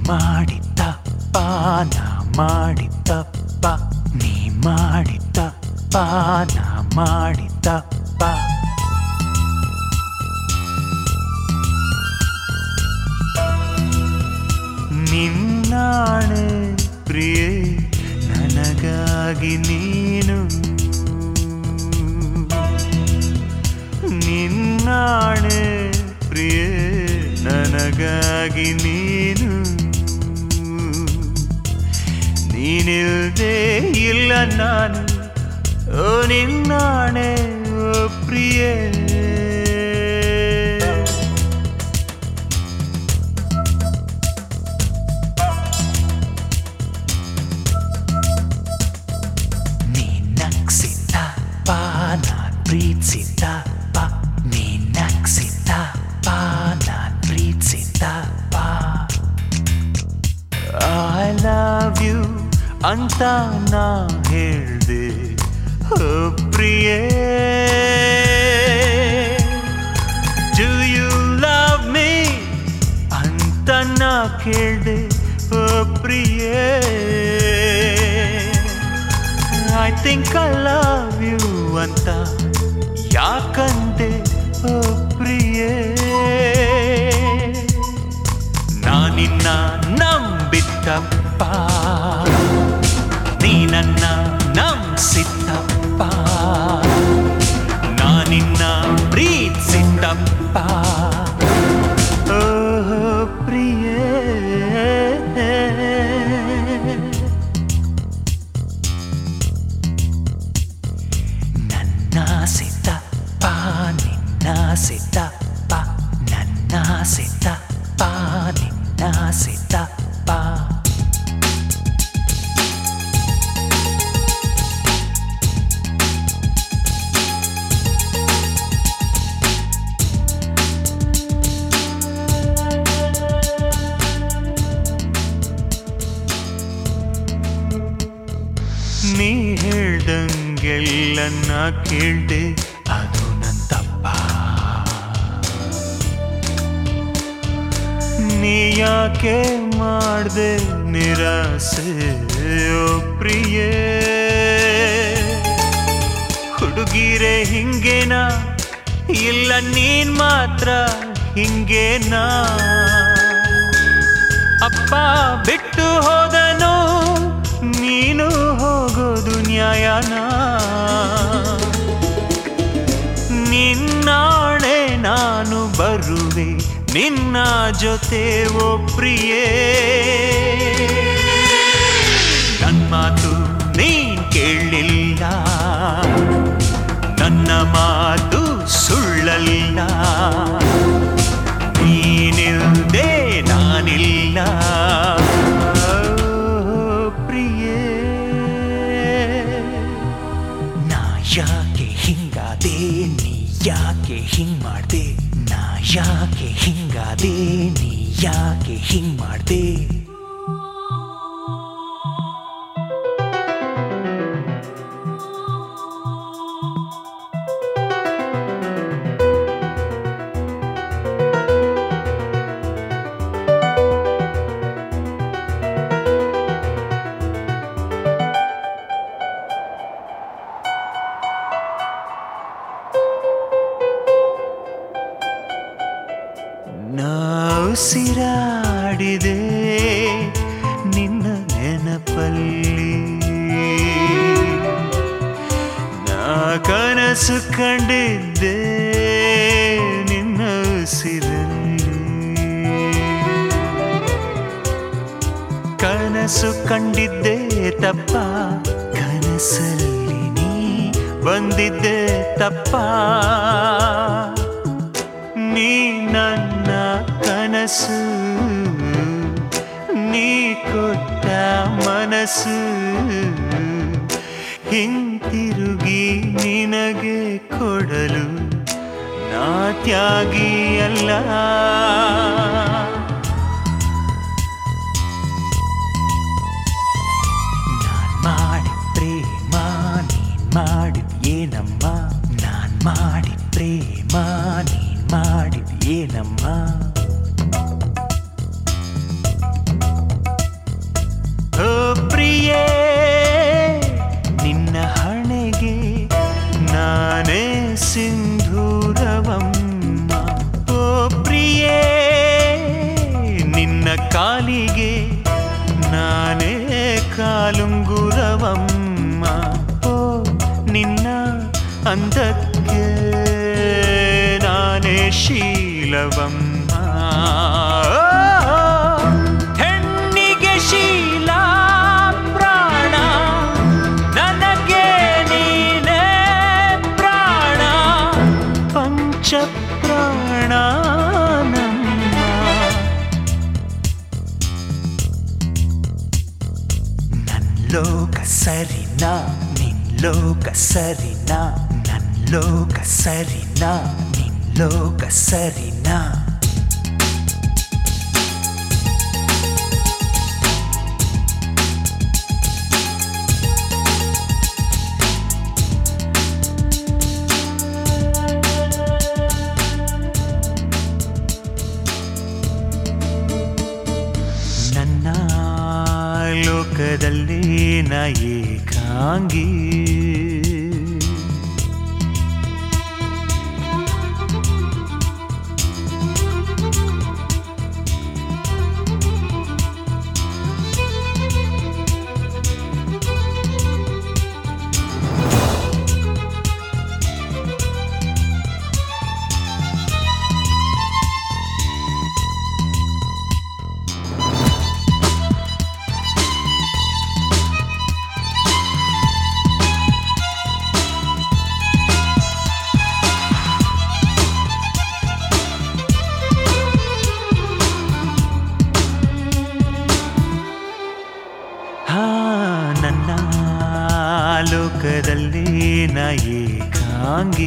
ಮಾಡಿ ತಪ್ಪ ನಾ ಮಾಡಿ ತಪ್ಪ ನೀ ಮಾಡಿ ತಪ್ಪ ನಾ ಮಾಡಿ ತಪ್ಪ ನಿನ್ನಾಣೆ ಪ್ರಿಯೆ ನನಗಾಗಿ ನೀನು ನಿನ್ನಾಣೆ ಪ್ರಿಯೆ ನನಗಾಗಿ ನೀನು ನೀನಿಲ್ದೇ ಇಲ್ಲ ನಾನು ಓ ನಿನ್ನಾಣೆ ಓ ಪ್ರಿಯೇ ನೀ ನಗ್ಸಿದ್ದಪ್ಪ ನಾನ್ ಪ್ರೀತಿಸಿದ್ದಪ್ಪ ನೀ ನಗ್ಸಿದ್ದಪ್ಪ ನಾನ್ ಪ್ರೀತಿಸಿದ್ದಪ್ಪ ಐ ಲವ್ ಯು ಅಂತ ನಾ ಹೇಳ್ದೆ ಓ ಪ್ರಿಯೇ ಡು ಯು ಲವ್ ಮೀ ಅಂತ ನಾ ಕೇಳ್ದೆ ಓ ಪ್ರಿಯೇ I think I love you ಅಂತ ಯಾಕಂದೆ ಓ ಪ್ರಿಯೇ ನಾನಿನ್ನ ನಂಬಿದ್ದಪ್ಪ ನೀ ನನ್ನ ನಂಬಿಸಿದ್ದಪ್ಪ ನಾನಿನ್ನ ಪ್ರೀತಿಸಿದ್ದಪ್ಪ ಓ ಪ್ರಿಯೇ ನನ್ನ ಸಿದ್ದಪ್ಪ ನಿನ್ನ ಸಿದ್ದಪ್ಪ ನನ್ನ ಸಿದ್ದಪ್ಪ ನಿನ್ನ ಸಿದ್ದಪ್ಪ ನೀ ಹೇಳ್ದಂಗೆಲ್ಲ ನಾ ಕೇಳ್ದೆ ಅದು ನನ್ನ ತಪ್ಪ ನೀ ಯಾಕೆ ಮಾಡ್ದೆ ನಿರಾಸೆ ಓ ಪ್ರಿಯೇ ಹುಡುಗಿರೆ ಹಿಂಗೇನಾ ಇಲ್ಲ ನೀನ್ ಮಾತ್ರ ಹಿಂಗೇನಾ ಅಪ್ಪ ಬಿಟ್ಟು ಹೋದನು ನೀನು ಹೋಗೋದು ನ್ಯಾಯನಾ ನಿನ್ನಾಣೆ ನಾನು ಬರುವೆ ನಿನ್ನ ಜೊತೆ ಓ ಪ್ರಿಯೇ ನನ್ನ ಮಾತು ನೀನ್ ಕೇಳಲಿಲ್ಲ ನನ್ನ ಮಾತು ಸುಳ್ಳಲ್ಲ ನೀನಿಲ್ದೆ ನಾನಿಲ್ಲ ಪ್ರಿಯೇ ನಾ ಯಾಕೆ ಹಿಂಗಾದೆ ನೀ ಯಾಕೆ ಹಿಂಗ್ ಮಾಡ್ದೆ ನಾ ಯಾಕೆ ಹಿಂಗಾದೆ ನೀ ಯಾಕೆ ಹಿಂಗ್ ಮಾಡ್ದೆ ಸಿರಾಡಿದೆ ನಿನ್ನ ನೆನಪಲ್ಲಿ ನಾ ಕನಸು ಕಂಡಿದ್ದೆ ನಿನ್ನ ಉಸಿರಲ್ಲಿ ಕನಸು ಕಂಡಿದ್ದೆ ತಪ್ಪ ಕನಸಲ್ಲಿ ನೀ ಬಂದಿದ್ದೆ ತಪ್ಪ ನೀ ನನ್ನ ಕನಸು ನೀ ಕೊಟ್ಟ ಮನಸ್ಸು ಹಿಂತಿರುಗಿ ನಿನಗೆ ಕೊಡಲು ನಾ ತ್ಯಾಗಿ ಅಲ್ಲ ನಾನ್ ಮಾಡಿ ಪ್ರೇಮ ನೀನ್ ಮಾಡಿದ್ ಏನಮ್ಮ ನಾನ್ ಮಾಡಿ ಪ್ರೇಮ ನೀನ್ ಮಾಡಿದ್ ಏನಮ್ಮ ಹೆಣ್ಣಿಗೆ ಶೀಲ ಪ್ರಾಣ ನನಗೆ ನೀನೇ ಪ್ರಾಣ ಪಂಚ ಪ್ರಾಣ ನಮ್ಮ ನನ್ ಲೋಕ ಸರಿನಾ ನಿನ್ ಲೋಕ ಸರಿನಾ ನನ್ ಲೋಕ ಸರಿನಾ ನಿನ್ ಲೋಕ ಸರಿನಾ ನನ್ನ ಲೋಕದಲ್ಲಿ ನ ಏಕಾಂಗಿ ಹಾ ನನ್ನ ಲೋಕದಲ್ಲಿ ನ ಏಕಾಂಗಿ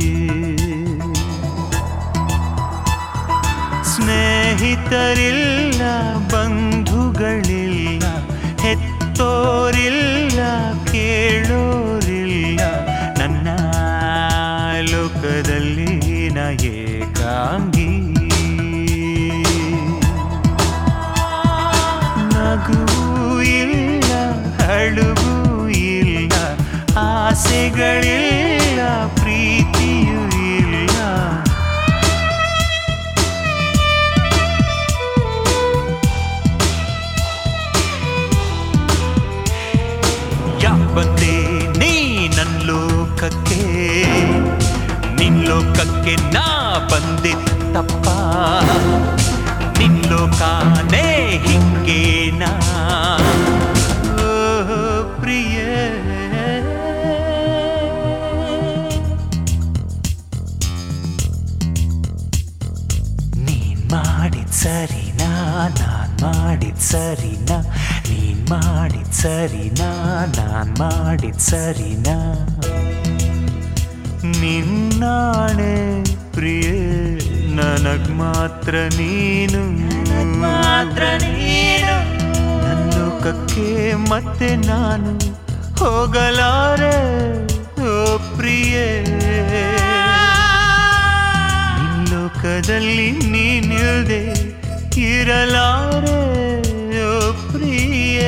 ಸ್ನೇಹಿತರಿಲ್ಲ ಬಂಧುಗಳಿಲ್ಲ ಹೆತ್ತೋರಿಲ್ಲ ಕೇಳೋರಿಲ್ಲ ನನ್ನ ಲೋಕದಲ್ಲಿ ನ ಏಕಾಂಗಿ ನಗುವು ಇಲ್ಲ ಅಳುವು ಇಲ್ಲ ಆಸೆಗಳಿಲ್ಲ ಪ್ರೀತಿಯೂ ಇಲ್ಲ ಯಾವಂದೆ ನೀ ನನ್ ಲೋಕಕ್ಕೆ ನಿನ್ ಲೋಕಕ್ಕೆ ನಾ ಬಂದಿತ್ತಪ್ಪ ನಿನ್ ಲೋಕಾನೇ ಹಿಂಗೇನಾ ಓ ಪ್ರಿಯ ನೀನ್ ಮಾಡಿದ್ ಸರಿನಾ ನಾನ್ ಮಾಡಿದ್ ಸರಿನಾ ನೀನ್ ಮಾಡಿದ್ ಸರಿನಾ ನಾನ್ ಮಾಡಿದ್ ಸರಿನಾ ನಿನ್ನಾಣೆ ಪ್ರಿಯ ನನಗ್ ಮಾತ್ರ ನೀನು ಮಾತ್ರ ನೀನು ನನ್ನ ಲೋಕಕ್ಕೆ ಮತ್ತೆ ನಾನು ಹೋಗಲಾರೆ ಓ ಪ್ರಿಯೇ ನಿನ್ ಲೋಕದಲ್ಲಿ ನೀನಿಲ್ದೆ ಇರಲಾರೆ ಓ ಪ್ರಿಯೇ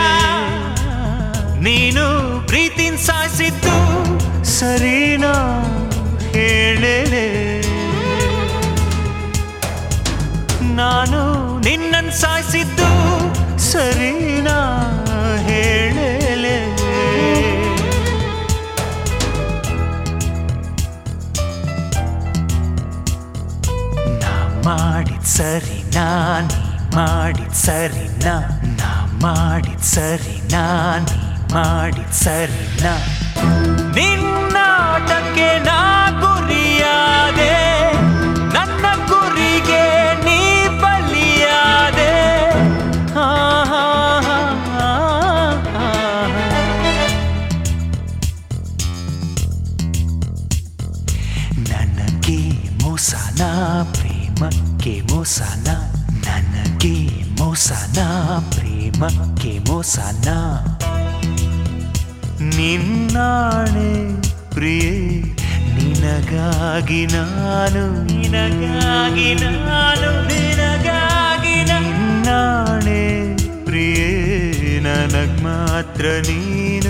ನೀನು ಪ್ರೀತಿನ್ ಸಾಯಿಸಿದ್ದು ಸರಿನಾ ಹೇಳಲೆ ನಾನು ನಿನ್ನನ್ ಸಾಯಿಸಿದ್ದು ಸರಿನಾ ಹೇಳಲೆ ನಾ ಮಾಡಿದ್ ಸರಿನಾ ನೀ ಮಾಡಿದ್ ಸರಿನಾ ನಾ ಮಾಡಿದ್ ಸರಿನಾ ನೀ ಮಾಡಿದ್ ಸರಿನಾ ನಿನ್ನಾಟಕ್ಕೆ ನಾ ಗುರಿಯಾದೆ ನನ್ನ ಗುರಿಗೆ ನೀ ಬಲಿಯಾದೆ ಆ, ಆ, ಆ, ಆ, ಆ. ನನಗೆ ಮೋಸನ ಪ್ರೇಮಕ್ಕೆ ಮೋಸನ ನನಗೆ ಮೋಸನ ಪ್ರೇಮಕ್ಕೆ ಮೋಸನ ನಿನ್ನಾಣೆ ಪ್ರಿಯೆ ನಿನಗಾಗಿ ನಾನು ನಿನಗಾಗಿ ನಾನು ನಿನಗಾಗಿ ನಿನ್ನಾಣೆ ಪ್ರಿಯೆ ನನಗ್ ಮಾತ್ರ ನೀನು